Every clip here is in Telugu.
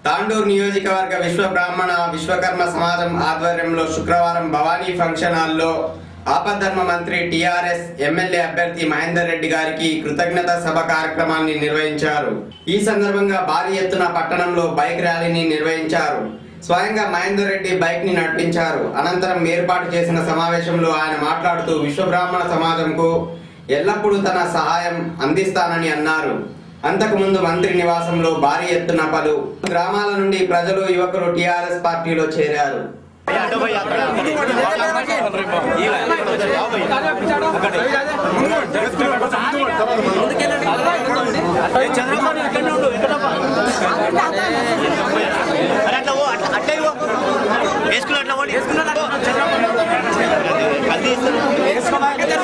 తాండూరు నియోజకవర్గ విశ్వ బ్రాహ్మణ విశ్వకర్మ సమాజం ఆధ్వర్యంలో శుక్రవారం భవానీ ఫంక్షన్ హాల్లో ఆపద్ధర్మ మంత్రి టిఆర్ఎస్ ఎమ్మెల్యే అభ్యర్థి మహేందర్ రెడ్డి గారికి కృతజ్ఞత సభ కార్యక్రమాన్ని నిర్వహించారు ఈ సందర్భంగా భారీ ఎత్తున పట్టణంలో బైక్ ర్యాలీని నిర్వహించారు స్వయంగా మహేందర్ రెడ్డి బైక్ ని నడిపించారు అనంతరం ఏర్పాటు చేసిన సమావేశంలో ఆయన మాట్లాడుతూ విశ్వ బ్రాహ్మణ సమాజంకు ఎల్లప్పుడూ తన సహాయం అందిస్తానని అన్నారు అంతకుముందు మంత్రి నివాసంలో భారీ ఎత్తున పలు గ్రామాల నుండి ప్రజలు యువకులు టిఆర్ఎస్ పార్టీలో చేరారు అరే అట్లా పో, అట్లా అట్లే పో. వేసుకున్నా అట్లా పోనీ. అది తీస్తాను.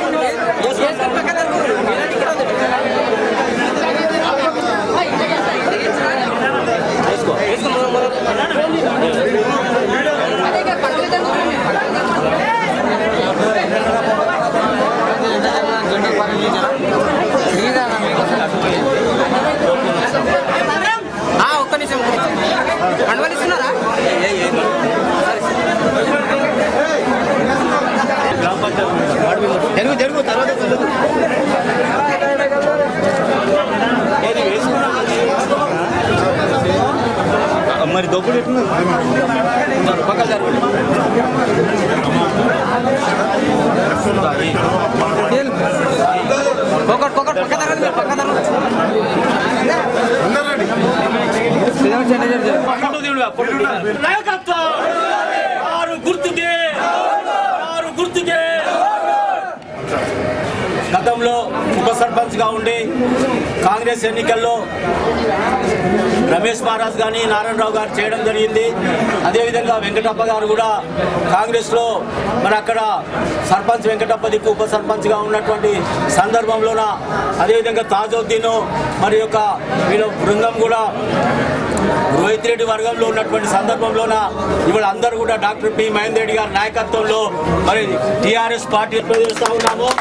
ఒక్క నిమిషం పండుగలు ఇస్తున్నారా జరుగు జరుగు తర్వాత జరుగు. ఏది వేసుకున్నా? మరి దొప్పుడు ఎట్లున్నది పక్క జరగండి ఒకటి ఒకటి పక్క తరగండి మీరు పక్క తరగండి నాయకత్వం ఆరు గుర్తుకే ఆరు గుర్తుకే గతంలో ఉప సర్పంచ్గా ఉండి కాంగ్రెస్ ఎన్నికల్లో రమేష్ మహారాజ్ కానీ నారాయణరావు గారు చేయడం జరిగింది అదేవిధంగా వెంకటప్ప గారు కూడా కాంగ్రెస్లో మరి అక్కడ సర్పంచ్ వెంకటప్ప దిక్కు ఉప సర్పంచ్గా ఉన్నటువంటి సందర్భంలోన అదేవిధంగా తాజుద్దీన్ మరి యొక్క వీళ్ళ బృందం కూడా రోహిత్ రెడ్డి వర్గంలో ఉన్నటువంటి సందర్భంలోన ఇవాళ అందరూ కూడా డాక్టర్ పి మహేందర్ రెడ్డి గారి నాయకత్వంలో మరి టీఆర్ఎస్ పార్టీ చేస్తా ఉన్నాము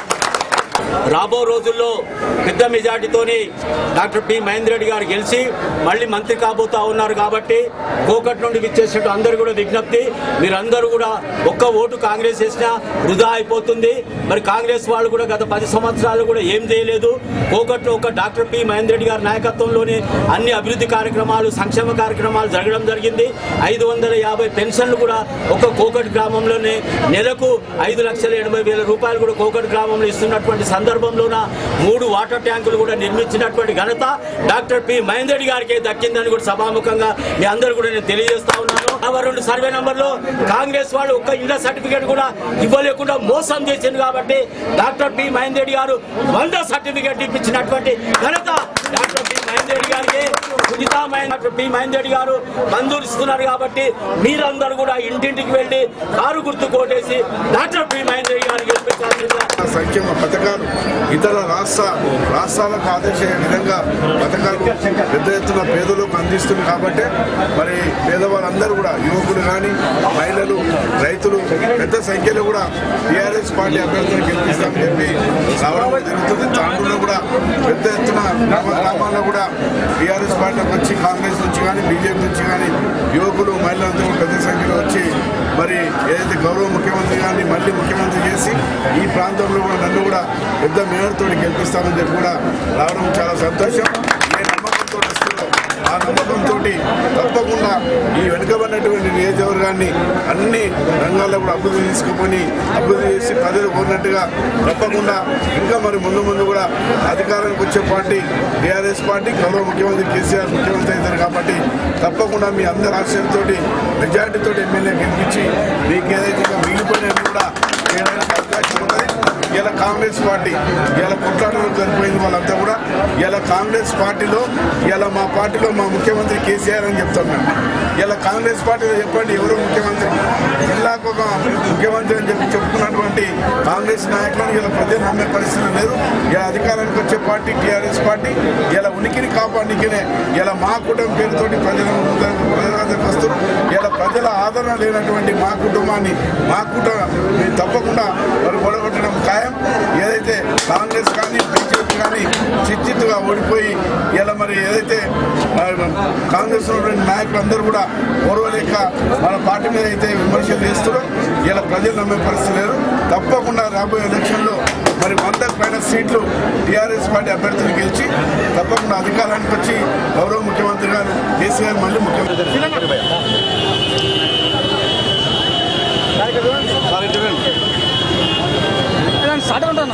రాబో రోజుల్లో పెద్ద మెజార్టీతోని డాక్టర్ పి మహేందర్ రెడ్డి గారు గెలిచి మళ్ళీ మంత్రి కాబోతా ఉన్నారు కాబట్టి కోకట్ నుండి విచ్చేసినట్టు అందరూ కూడా విజ్ఞప్తి మీరందరూ కూడా ఒక్క ఓటు కాంగ్రెస్ వేసినా వృధా అయిపోతుంది మరి కాంగ్రెస్ వాళ్ళు కూడా గత పది సంవత్సరాలు కూడా ఏం చేయలేదు కోకట్లో ఒక డాక్టర్ పి మహేందర్ రెడ్డి గారి నాయకత్వంలోనే అన్ని అభివృద్ధి కార్యక్రమాలు సంక్షేమ కార్యక్రమాలు జరగడం జరిగింది ఐదు వందల యాభై పెన్షన్లు కూడా ఒక కోకట్ గ్రామంలోనే నెలకు ఐదు లక్షల ఎనభై వేల రూపాయలు కూడా కోకట్ గ్రామంలో ఇస్తున్నటువంటి సందర్భంలోన మూడు వాటర్ ట్యాంకులు కూడా నిర్మించినటువంటి ఘనత డాక్టర్ పి మహేందర్ రెడ్డి గారికి దక్కిందని కూడా సభాముఖంగా మీ అందరూ కూడా నేను తెలియజేస్తా ఉన్నాను ఆ రెండు సర్వే నంబర్లో కాంగ్రెస్ వాళ్ళు ఒక్క ఇళ్ల సర్టిఫికేట్ కూడా ఇవ్వలేకుండా మోసం చేసింది కాబట్టి డాక్టర్ పి మహేందర్ రెడ్డి గారు వంద సర్టిఫికేట్ ఇప్పించినటువంటి ఘనత డాక్టర్ పి మహేందర్ రెడ్డి గారికి సునీతా మహేందర్ డాక్టర్ పి మహేందర్ రెడ్డి గారు మంజూరు ఇస్తున్నారు కాబట్టి మీరందరూ కూడా ఇంటింటికి వెళ్ళి కారు గుర్తు కోటేసి డాక్టర్ పి మహేందర్ రెడ్డి గారిని గెలిపించాల్సిందిగా సంక్షేమ పథకాలు ఇతర రాష్ట్ర రాష్ట్రాలకు ఆదేశించే విధంగా పథకాలు పెద్ద ఎత్తున పేదలకు అందిస్తుంది కాబట్టి మరి పేదవాళ్ళందరూ కూడా యువకులు కానీ మహిళలు రైతులు పెద్ద సంఖ్యలో కూడా టీఆర్ఎస్ పార్టీ అభ్యర్థులు గెలిపిస్తామని చెప్పి రావడం జరుగుతుంది తాండూరులో కూడా పెద్ద ఎత్తున గ్రామ గ్రామాల్లో కూడా టీఆర్ఎస్ పార్టీకి వచ్చి కాంగ్రెస్ నుంచి కానీ బీజేపీ నుంచి కానీ యువకులు మహిళలందరూ కూడా పెద్ద సంఖ్యలో వచ్చి మరి ఏదైతే గౌరవ ముఖ్యమంత్రి గారిని మళ్ళీ ముఖ్యమంత్రి చేసి ఈ ప్రాంతంలో కూడా నన్ను కూడా పెద్ద మేనర్తో గెలిపిస్తామని చెప్పి కూడా రావడం చాలా సంతోషం ఏ నమ్మకంతో వస్తుందో ఆ నమ్మకంతో తప్పకుండా ఈ వెనుకబడినటువంటి నియోజకవర్గాన్ని అన్ని రంగాల్లో కూడా అభివృద్ధి తీసుకుని అభివృద్ధి చేసి ప్రజలు కోరినట్టుగా తప్పకుండా ఇంకా మరి ముందు ముందు కూడా అధికారానికి వచ్చే పార్టీ టీఆర్ఎస్ పార్టీ గౌరవ ముఖ్యమంత్రి కేసీఆర్ ముఖ్యమంత్రి అవుతారు కాబట్టి తప్పకుండా మీ అందరి ఆశయంతో మెజార్టీతో ఎమ్మెల్యే గెలిపించి మీకు ఏదైతే ఇంకా మిగిలిపోయినవి కూడా చేయడానికి అవకాశం ఉంటుంది ఇలా కాంగ్రెస్ పార్టీ ఇలా కొట్లాటలు జరిపోయింది వాళ్ళంతా కూడా ఇలా కాంగ్రెస్ పార్టీలో ఇలా మా పార్టీలో మా ముఖ్యమంత్రి కేసీఆర్ అని చెప్తాం మేము ఇలా కాంగ్రెస్ పార్టీలో చెప్పండి ఎవరు ముఖ్యమంత్రి జిల్లాకు ఒక ముఖ్యమంత్రి అని చెప్పి చెప్పుకున్నటువంటి కాంగ్రెస్ నాయకులను ఇలా ప్రజలు నమ్మే పరిస్థితి లేదు ఇలా అధికారానికి వచ్చే పార్టీ టీఆర్ఎస్ పార్టీ ఇలా ఉనికిని కాపాడికినే ఇలా మా కుటుంబం పేరుతోటి ప్రజల ముందర- ప్రజల వద్దకు వస్తున్నారు ఇలా ప్రజల ఆదరణ లేనటువంటి మా కుటుంబాన్ని మా కుటుంబం తప్పకుండా మరి గొడగొట్టడం ఖాయం విషయం ఏదైతే కాంగ్రెస్ కానీ బీజేపీ కానీ చిచ్చిత్తుగా ఓడిపోయి ఇలా మరి ఏదైతే ఆ, కాంగ్రెస్ ఉన్నటువంటి నాయకులందరూ కూడా ఓర్వలేక మన పార్టీ మీద అయితే విమర్శలు చేస్తున్నారో ఇలా ప్రజలు నమ్మే పరిస్థితి లేదు తప్పకుండా రాబోయే ఎలక్షన్లో మరి వందకు పైన సీట్లు టీఆర్ఎస్ పార్టీ అభ్యర్థులు గెలిచి తప్పకుండా అధికారానికి వచ్చి గౌరవ ముఖ్యమంత్రి గారు కేసీఆర్ మళ్ళీ ముఖ్యమంత్రి స్టార్ట్ ఉంటాను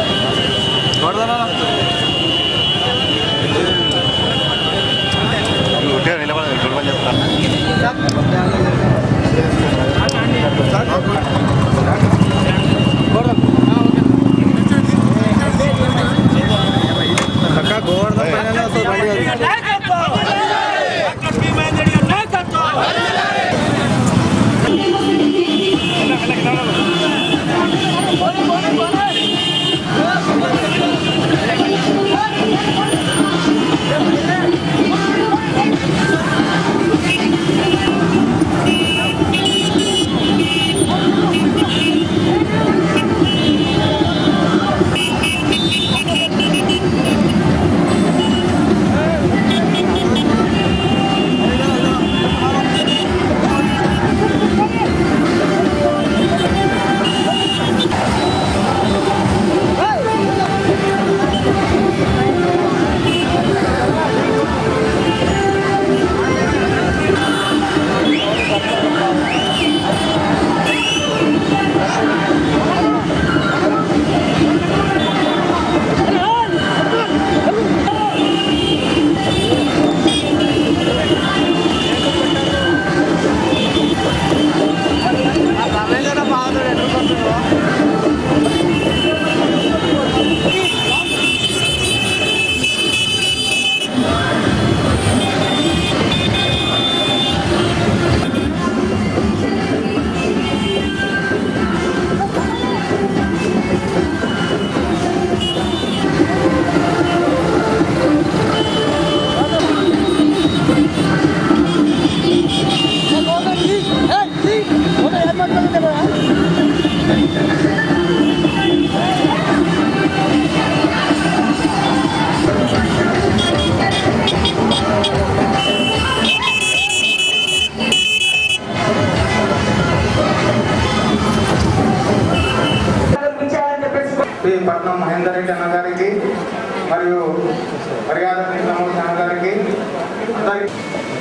పి పట్నం మహేందర్ రెడ్డి అన్న గారికి మరియు మర్యాద కృష్ణమూర్తి అన్న గారికి అందరికీ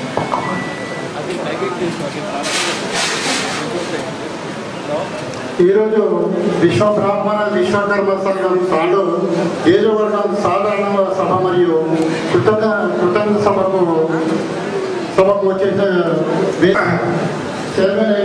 ఈరోజు విశ్వ బ్రాహ్మణ విశ్వకర్మ సంఘం సాడు నియోజకవర్గం సాధారణ సభ మరియు కృతజ్ఞ కృతజ్ఞ సభకు సభకు వచ్చేసిన వే- చైర్మన్